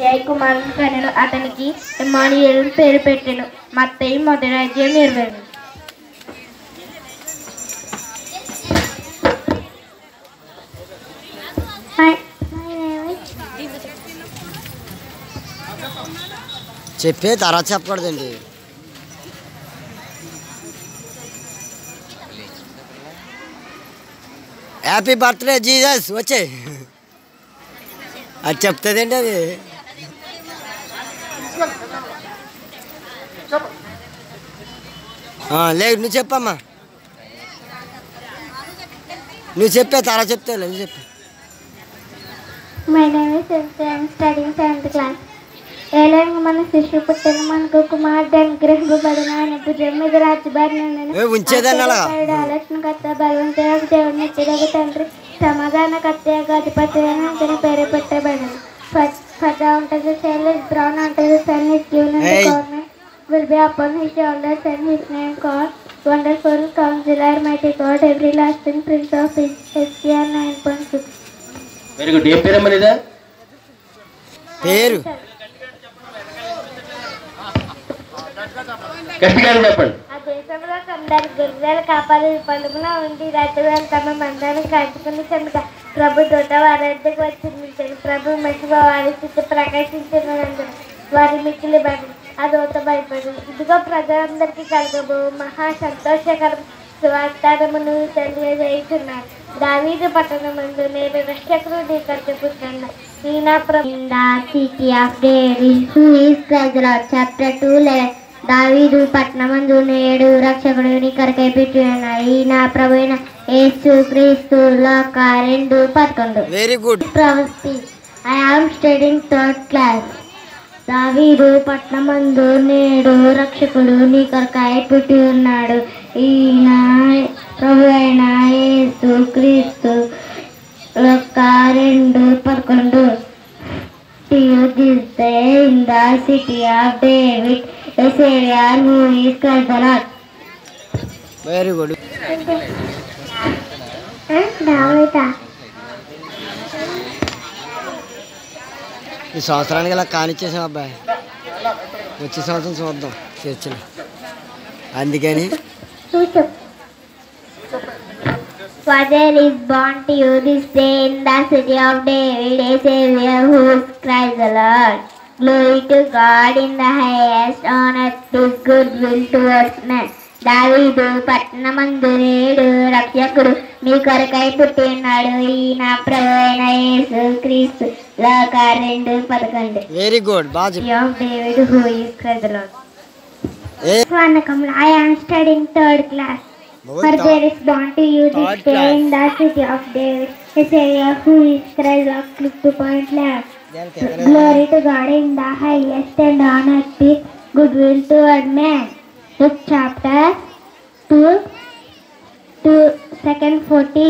మత్తయ్య కుమారుని కనెను అతనికి ఎమ్మానుయేలు పేరు పెట్టెను మత్తయ్య మొదటి అధ్యాయం ఇరవై ఎనిమిది. చెప్పే తర్వాత చెప్పకూడదండి హ్యాపీ బర్త్డే జీసస్ వచ్చే అది చెప్తుందండి అది ఆ, లేదు నువ్వు చెప్పమ్మా నువ్వు చెప్పే తర్వాత చెప్తావు నువ్వు చెప్పు my name is I'm studying seventh class ఏలైనా మన శిష్యు పుట్టిన మనకు కుమార్తె అనుగ్రహింపబడిన ఆయన భుజం మీద రాజుబారి ఏ, ఉంచేదాన్ని అలాగా? ఆలోచన కర్త భగవంతుడు దేవుని నిత్యదగ తండ్రి సమాధాన కర్త అధిపతి అని అతని పేరు పెట్టబడింది ఫర్ ఉంటుంది సేల్ బ్రౌన్ ఉంటుంది son is given in the Hey. Government will be upon his shoulders and his name called Wonderful Counselor, Mighty God, Everlasting Prince of Peace. SCR 9.6. Very good ఏం పేరమ్మా నీదా పేరు గట్టిగా చెప్పండి ఆ దేశంలో కొందరు గుర్రాలు కాపాలి పలుమున ఉండి రాజుగారు తమ మందాన్ని కాచుకుని కనుక ప్రభు దొడ్డ వారందరికి వచ్చింది ప్రభు మంచి వారి స్థితి ప్రకాశించినందున వారి మిక్కిలి భయం ఆ దూత భయపడి ఇదిగో ప్రజలందరికీ కలగబో మహా సంతోషకరం సువార్తానమును తెలియజేస్తున్నారు దావీదు పట్టణమందు నేను రక్షకుడు నీ కట్టుకుంటున్నా ఈ నా city of dairy who is chapter two eleven దావీదు పట్నమందు నేడు రక్షకుడు నీ కొరకై పెట్టి ఉన్నాయి ఈ నా ప్రభు యేసు క్రీస్తు లోక రెండు పదకొండు very good Pravasthi I am studying third class దావీదు పట్నమందు నేడు రక్షకుడు నీ కొరకాయ పుట్టి ఉన్నాడు ఈయన ప్రభు అయిన యేసు క్రీస్తు యొక్క రెండు పదకొండు You this day in the city of David, a Savior who is called the Lord. Very good Davida. ఈ సంవత్సరానికి ఇలా కానిచ్చేసాం అబ్బాయి వచ్చే సంవత్సరం చూద్దాం చర్చలు అందుకని For there is born to you this day in the city of David a Savior who is Christ the Lord. Glory to God in the highest, on earth His goodwill towards men. దావీదు పట్టణమందు నేడు రక్షకుడు మీ కొరకై పుట్టినాడు ఈయన ప్రభు అయిన యేసు క్రీస్తు లోక రెండు పదకొండు వెరీ గుడ్ బాగా చెప్పు of David who is Christ the Lord. A Swanakam, I am studying third class. For there is born to you this Third day class. in the city of David, a Savior who is Christ of Click to Point Land. Glory to God in the highest and on earth peace, goodwill toward man. Luke chapter 2, to second 14.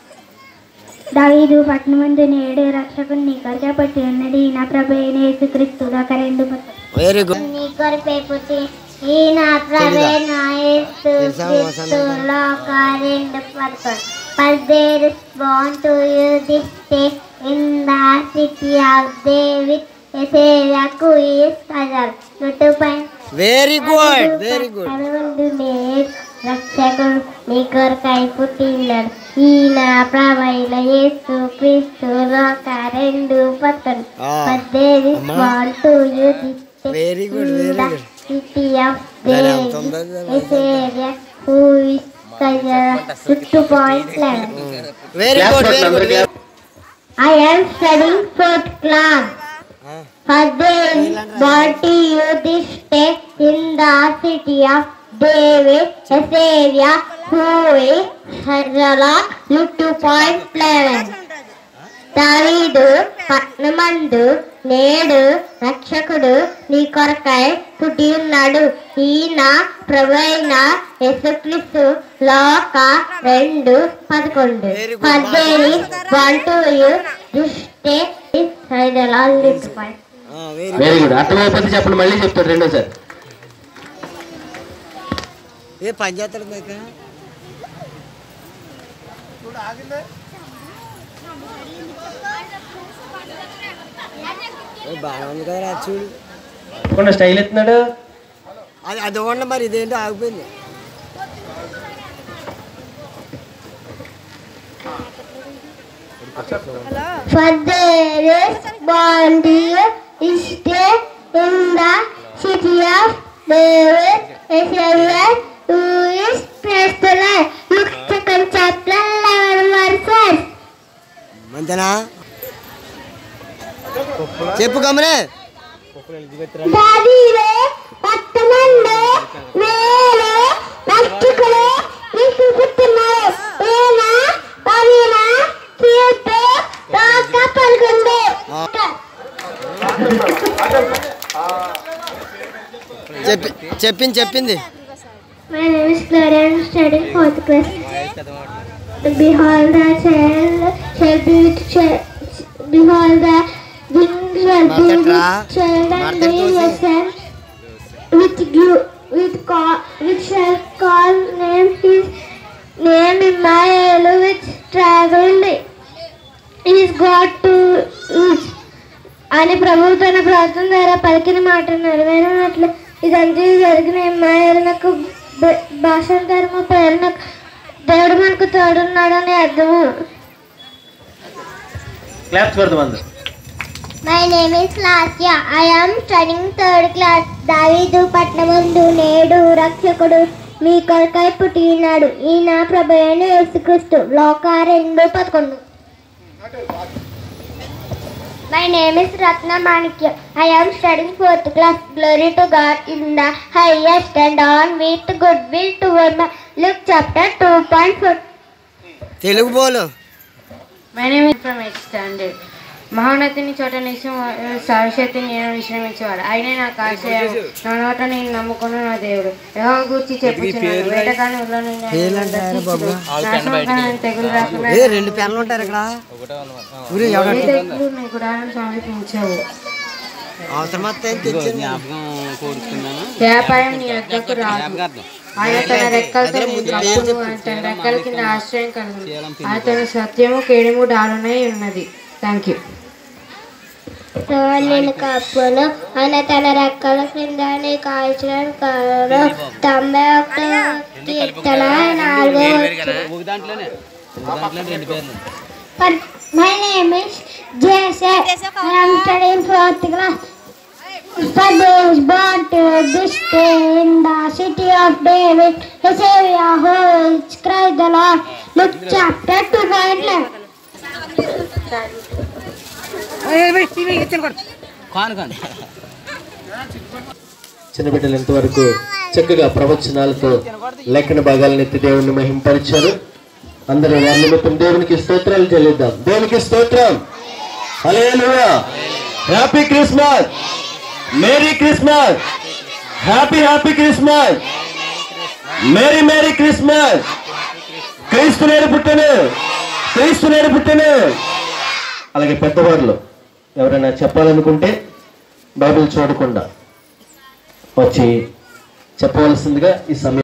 దావీదు పట్టణమందు నేడు రక్షకుడు నీ కొరకే పట్టి ఉన్నది నా ప్రభు అయిన యేసుక్రీస్తు దాకా రెండు వెరీ గుడ్ నీ కొరకే పుట్టి ఈ నా ప్రవేణ యేసు తెలుసా క్రీస్తు లోక రెండు పదకొండు For there is born to you this day in the city of David a Savior who is Christ. చుట్టూ పైన వెరీ గుడ్ వెరీ గుడ్ పదకొండు నేడు రక్షకుడు నీ కొరకై పుట్టినాడు ఈయన ప్రవైన యేసు క్రీస్తు లోక రెండు పదకొండు ఆ, But there is అమ్మా. born to you this day Very good, in very the good. city of దాని David, ఎంత ఉందో a Savior who is Christ. Two point eleven. Very Clap good for very అందరికీ. Good I am studying fourth class. For there is born to you this day in the city of David, a Savior who is Lord. Luke two point eleven. దావీదు పట్నమందు నేడు రక్షకుడు నీ కొరకై పుట్టి ఉన్నాడు ఈయన ప్రభు అయిన యేసుక్రీస్తు లోక రెండు పదకొండు Very good. పద్దెని one two you Drishti Hyderabad very very good అర్థమైపోతే చెప్పండి మళ్ళీ చెప్తాడు రెండోసారి ఏ పని చేస్తాడు మైక ఏ, బాగానే ఉంది కదా అది చూడు తప్పకుండా స్టైల్ ఎత్తున్నాడు అది అది ఇవ్వండి మరి ఇదేంటో ఆగిపోయింది For there is bounty is there in the city of David, a Savior who is praised the Lord. Luke second chapter 11 verses. అంతేనా చెప్పు గమనే దావీదే పట్టణంలో వేలు రక్షకులు మీకు పుట్టినారు ఈయన పవిన కీర్తి రాక పలుకుంది చెప్పి చెప్పింది చెప్పింది My name is Gloria. I am studying fourth class. Behold, the child shall be with child. Behold, the wings shall be with Martha, child and Martha, may Tosi. yourself with you, with call, which shall call name his name Emmanuel, which traveled is God to each. అని ప్రభువు తన ప్రార్థన ద్వారా పలికిన మాట నెరవేరినట్లు ఇదంతా జరిగిన నాకు భాషాంతరము ప్రేరణ దేవుడు మనకు తోడున్నాడని అర్థము క్లాప్స్ కొడదాం అందరు my name is Lasya I am studying third class దావీదు పట్నమందు నేడు రక్షకుడు మీ కొరకై పుట్టినాడు ఈయన ప్రభు అయిన యేసుక్రీస్తు లోక రెండు పదకొండు my name is Ratna Manikya I am studying fourth class glory to God in the highest and on with good will to Luke chapter two point four Telugu బోలు my name is from eighth standard మహోన్నతిని చోట నిశ్చయం సరస్వతి నేను విశ్రమించేవాడు ఆయనే నాకు ఆశ్రయం నా నోట నేను నమ్ముకున్న నా దేవుడు యహో గూర్చి చెప్పుచున్నాను వేటగాని ఊళ్ళో నుండి ఆయన పేర్లు అంటారా బాబు? నాశనకరమైన తెగులు రాకుండా ఏ రెండు పెన్లు ఉంటారు ఇక్కడ ఊరి ఏ ఎవరు తెగులు నీ గుడాలను సమీపించావు అవసరం వస్తే తెచ్చింది వ్యాపారం నీ వద్దకు రాదు ఆయన తన రెక్కలతో నీ కప్పును ఆయన తన రెక్కల కింద ఆశ్రయం కలుగు ఆయన తన సత్యము కేడుము డాలునై ఉన్నది థ్యాంక్ యూ నేను కప్పును ఆయన తన రెక్కల కింద నీకు కాల్చిన కారు తొంభై ఒకటో కీర్తన నాలుగో my name is Jesar I am studying fourth class For there is born to this day in the city of David, a Savior who is Christ the Lord. Luke chapter 2 point 11. చిన్న బిడ్డలు ఇంతవరకు చక్కగా ప్రవచనాలతో లేఖన భాగాలను ఎత్తి దేవుణ్ణి మహింపరిచారు అందరూ వారి నిమిత్తం దేవునికి స్తోత్రాలు చెల్లిద్దాం దేవునికి స్తోత్రం hallelujah happy Christmas merry Christmas happy happy Christmas merry merry Christmas క్రీస్తు నేడు పుట్టను క్రీస్తు నేడు పుట్టను అలాగే పెద్దవాళ్ళు ఎవరైనా చెప్పాలనుకుంటే బైబిల్ చూడకుండా వచ్చి చెప్పవలసిందిగా ఈ సమయం